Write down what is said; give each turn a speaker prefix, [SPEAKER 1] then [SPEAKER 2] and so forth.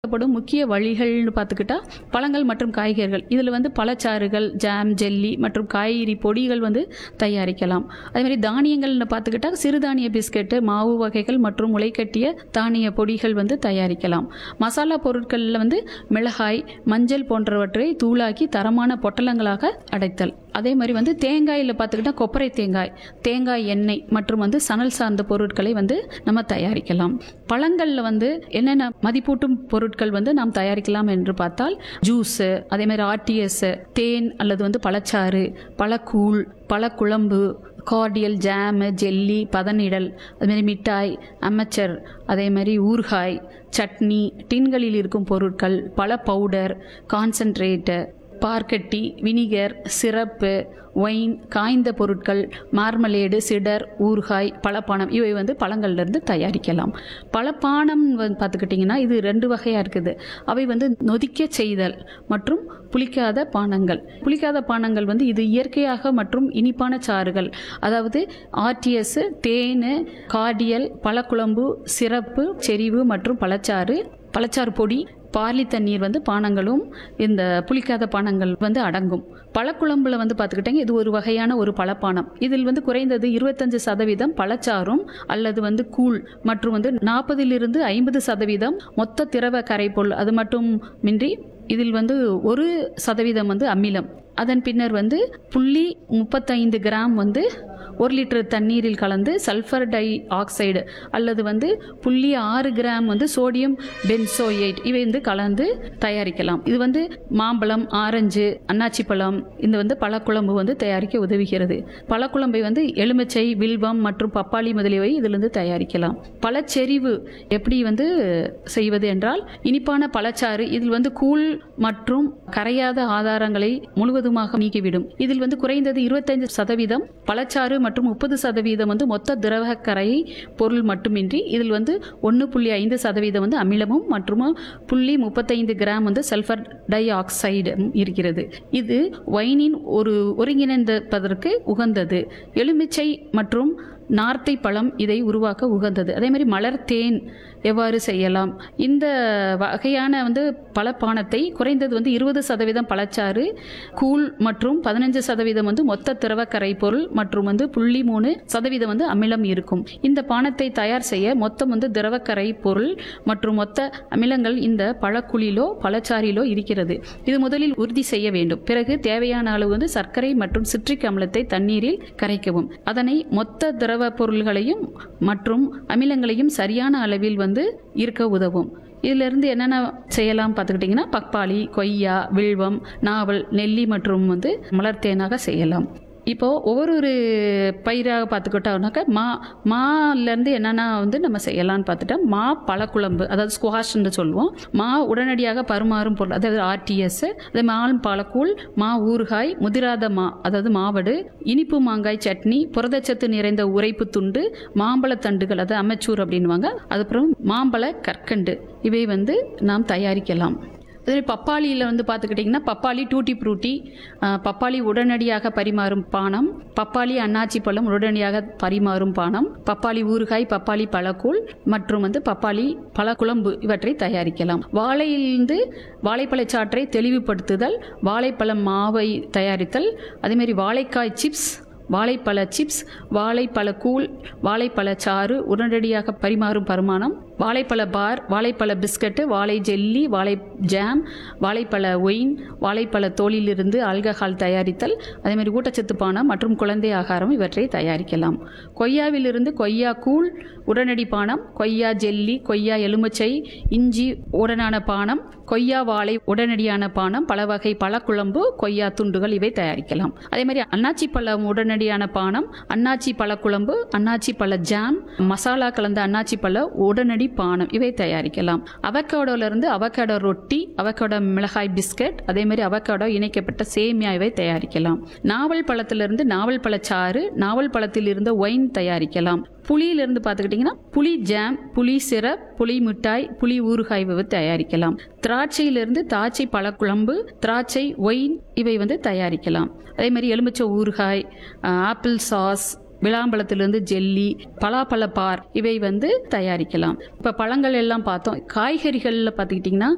[SPEAKER 1] பயன்படுத்தப்படும் முக்கிய வழிகள்னு பார்த்துக்கிட்டா பழங்கள் மற்றும் காய்கறிகள் இதில் வந்து பழச்சாறுகள் ஜாம் ஜெல்லி மற்றும் காய்கறி பொடிகள் வந்து தயாரிக்கலாம் அதே மாதிரி தானியங்கள்னு பார்த்துக்கிட்டா சிறுதானிய பிஸ்கெட்டு மாவு வகைகள் மற்றும் முளைக்கட்டிய தானிய பொடிகள் வந்து தயாரிக்கலாம் மசாலா பொருட்களில் வந்து மிளகாய் மஞ்சள் போன்றவற்றை தூளாக்கி தரமான பொட்டலங்களாக அடைத்தல் அதே மாதிரி வந்து தேங்காயில் பார்த்துக்கிட்டா கொப்பரை தேங்காய் தேங்காய் எண்ணெய் மற்றும் வந்து சணல் சார்ந்த பொருட்களை வந்து நம்ம தயாரிக்கலாம் பழங்களில் வந்து என்னென்ன மதிப்பூட்டும் பொருட்கள் வந்து நாம் தயாரிக்கலாம் என்று பார்த்தால் ஜூஸு அதே மாதிரி ஆர்டிஎஸ் தேன் அல்லது வந்து பழச்சாறு பழக்கூழ் பழக்குழம்பு கார்டியல் ஜாமு ஜெல்லி பதனிடல் அதுமாரி மிட்டாய் அமைச்சர் அதே மாதிரி ஊறுகாய் சட்னி டின்களில் இருக்கும் பொருட்கள் பழ பவுடர் கான்சன்ட்ரேட்டு பார்க்கட்டி வினிகர் சிரப்பு ஒயின் காய்ந்த பொருட்கள் மார்மலேடு சிடர் ஊறுகாய் பழப்பானம் இவை வந்து பழங்கள்லேருந்து தயாரிக்கலாம் பழப்பானம் வந்து பார்த்துக்கிட்டிங்கன்னா இது ரெண்டு வகையாக இருக்குது அவை வந்து நொதிக்க செய்தல் மற்றும் புளிக்காத பானங்கள் புளிக்காத பானங்கள் வந்து இது இயற்கையாக மற்றும் இனிப்பான சாறுகள் அதாவது ஆர்டிஎஸ் தேன் கார்டியல் பழக்குழம்பு சிரப்பு செறிவு மற்றும் பழச்சாறு பழச்சாறு பொடி பார்லி தண்ணீர் வந்து பானங்களும் இந்த புளிக்காத பானங்கள் வந்து அடங்கும் பழக்குழம்புல வந்து பார்த்துக்கிட்டிங்க இது ஒரு வகையான ஒரு பழப்பானம் இதில் வந்து குறைந்தது இருபத்தஞ்சு சதவீதம் பழச்சாறும் அல்லது வந்து கூழ் மற்றும் வந்து நாற்பதிலிருந்து ஐம்பது சதவீதம் மொத்த திரவ கரைப்பொருள் அது மட்டும் மின்றி இதில் வந்து ஒரு சதவீதம் வந்து அமிலம் அதன் பின்னர் வந்து புள்ளி முப்பத்தைந்து கிராம் வந்து ஒரு லிட்டர் தண்ணீரில் கலந்து சல்ஃபர் டை ஆக்சைடு அல்லது வந்து புள்ளி ஆறு கிராம் வந்து சோடியம் பென்சோயேட் இவை வந்து கலந்து தயாரிக்கலாம் இது வந்து மாம்பழம் ஆரஞ்சு அன்னாச்சி பழம் இந்த வந்து பழக்குழம்பு வந்து தயாரிக்க உதவுகிறது பழக்குழம்பை வந்து எலுமிச்சை வில்வம் மற்றும் பப்பாளி முதலியவை இதிலிருந்து தயாரிக்கலாம் பழச்செறிவு எப்படி வந்து செய்வது என்றால் இனிப்பான பழச்சாறு இதில் வந்து கூழ் மற்றும் கரையாத ஆதாரங்களை முழுவதுமாக நீக்கிவிடும் இதில் வந்து குறைந்தது இருபத்தைந்து சதவீதம் பழச்சாறு மற்றும் முப்பது சதவீதம் வந்து மொத்த திரவ கரை பொருள் மட்டுமின்றி இதில் வந்து ஒன்று புள்ளி ஐந்து சதவீதம் வந்து அமிலமும் மற்றும் புள்ளி முப்பத்தைந்து கிராம் வந்து சல்ஃபர் டை ஆக்சைடு இருக்கிறது இது வைனின் ஒரு ஒருங்கிணைந்ததற்கு உகந்தது எலுமிச்சை மற்றும் நார்த்தை பழம் இதை உருவாக்க உகந்தது அதே மாதிரி மலர் தேன் எவ்வாறு செய்யலாம் இந்த வகையான வந்து பழப்பானத்தை குறைந்தது வந்து இருபது சதவீதம் பழச்சாறு கூழ் மற்றும் பதினஞ்சு சதவீதம் வந்து மொத்த திரவ கரைப்பொருள் மற்றும் வந்து புள்ளி மூணு சதவீதம் வந்து அமிலம் இருக்கும் இந்த பானத்தை தயார் செய்ய மொத்தம் வந்து திரவக்கரை பொருள் மற்றும் மொத்த அமிலங்கள் இந்த பழக்குழிலோ பழச்சாறிலோ இருக்கிறது இது முதலில் உறுதி செய்ய வேண்டும் பிறகு தேவையான அளவு வந்து சர்க்கரை மற்றும் சிட்ரிக் அமிலத்தை தண்ணீரில் கரைக்கவும் அதனை மொத்த திரவ பொருள்களையும் மற்றும் அமிலங்களையும் சரியான அளவில் வந்து இருக்க உதவும் இதிலிருந்து என்னென்ன செய்யலாம் பார்த்துக்கிட்டிங்கன்னா பப்பாளி கொய்யா வில்வம் நாவல் நெல்லி மற்றும் வந்து மலர் தேனாக செய்யலாம் இப்போது ஒவ்வொரு ஒரு பயிராக பார்த்துக்கிட்டோம்னாக்கா மா மாலேருந்து என்னென்ன வந்து நம்ம செய்யலாம்னு பார்த்துட்டா மா பழக்குழம்பு அதாவது ஸ்குவாஷ்ன்னு சொல்லுவோம் மா உடனடியாக பருமாறும் பொருள் அதாவது ஆர்டிஎஸ் அதே மாலும் பழக்கூழ் மா ஊறுகாய் முதிராத மா அதாவது மாவடு இனிப்பு மாங்காய் சட்னி புரதச்சத்து நிறைந்த உரைப்பு துண்டு மாம்பழத் தண்டுகள் அதாவது அமைச்சூர் அப்படின்வாங்க அதுக்கப்புறம் மாம்பழ கற்கண்டு இவை வந்து நாம் தயாரிக்கலாம் அதே பப்பாளியில் வந்து பார்த்துக்கிட்டிங்கன்னா பப்பாளி டூட்டி ஃப்ரூட்டி பப்பாளி உடனடியாக பரிமாறும் பானம் பப்பாளி அன்னாச்சி பழம் உடனடியாக பரிமாறும் பானம் பப்பாளி ஊறுகாய் பப்பாளி பழக்கூழ் மற்றும் வந்து பப்பாளி பழக்குழம்பு இவற்றை தயாரிக்கலாம் வாழையிலிருந்து வாழைப்பழச்சாற்றை தெளிவுபடுத்துதல் வாழைப்பழம் மாவை தயாரித்தல் அதேமாரி வாழைக்காய் சிப்ஸ் வாழைப்பழ சிப்ஸ் வாழைப்பழ கூழ் வாழைப்பழ சாறு உடனடியாக பரிமாறும் பரிமாணம் வாழைப்பழ பார் வாழைப்பழ பிஸ்கட்டு வாழை ஜெல்லி வாழை ஜாம் வாழைப்பழ ஒயின் வாழைப்பழ தோலிலிருந்து ஆல்கஹால் தயாரித்தல் அதேமாதிரி ஊட்டச்சத்து பானம் மற்றும் குழந்தை ஆகாரம் இவற்றை தயாரிக்கலாம் கொய்யாவிலிருந்து கொய்யா கூழ் உடனடி பானம் கொய்யா ஜெல்லி கொய்யா எலுமிச்சை இஞ்சி உடனான பானம் கொய்யா வாழை உடனடியான பானம் பல வகை பழக்குழம்பு கொய்யா துண்டுகள் இவை தயாரிக்கலாம் அதே மாதிரி அன்னாச்சி பழம் உடனடியான பானம் அன்னாச்சி பழக்குழம்பு அன்னாச்சி பழ ஜாம் மசாலா கலந்த அன்னாச்சி பழ உடனடி பானம் இவை தயாரிக்கலாம் அவக்காடோல இருந்து அவக்காடோ ரொட்டி அவக்காடோ மிளகாய் பிஸ்கட் அதே மாதிரி அவக்காடோ இணைக்கப்பட்ட சேமியா இவை தயாரிக்கலாம் நாவல் பழத்திலிருந்து நாவல் பழச்சாறு நாவல் பழத்தில் இருந்த ஒயின் தயாரிக்கலாம் புளியிலிருந்து பார்த்துக்கிட்டிங்கன்னா புளி ஜாம் புளி சிரப் புளி மிட்டாய் புளி ஊறுகாய் இவை தயாரிக்கலாம் திராட்சையிலிருந்து திராட்சை பழக்குழம்பு திராட்சை ஒயின் இவை வந்து தயாரிக்கலாம் அதே மாதிரி எலுமிச்சை ஊறுகாய் ஆப்பிள் சாஸ் விளாம்பழத்திலிருந்து ஜெல்லி பலாப்பழ பார் இவை வந்து தயாரிக்கலாம் இப்போ பழங்கள் எல்லாம் பார்த்தோம் காய்கறிகளில் பார்த்துக்கிட்டிங்கன்னா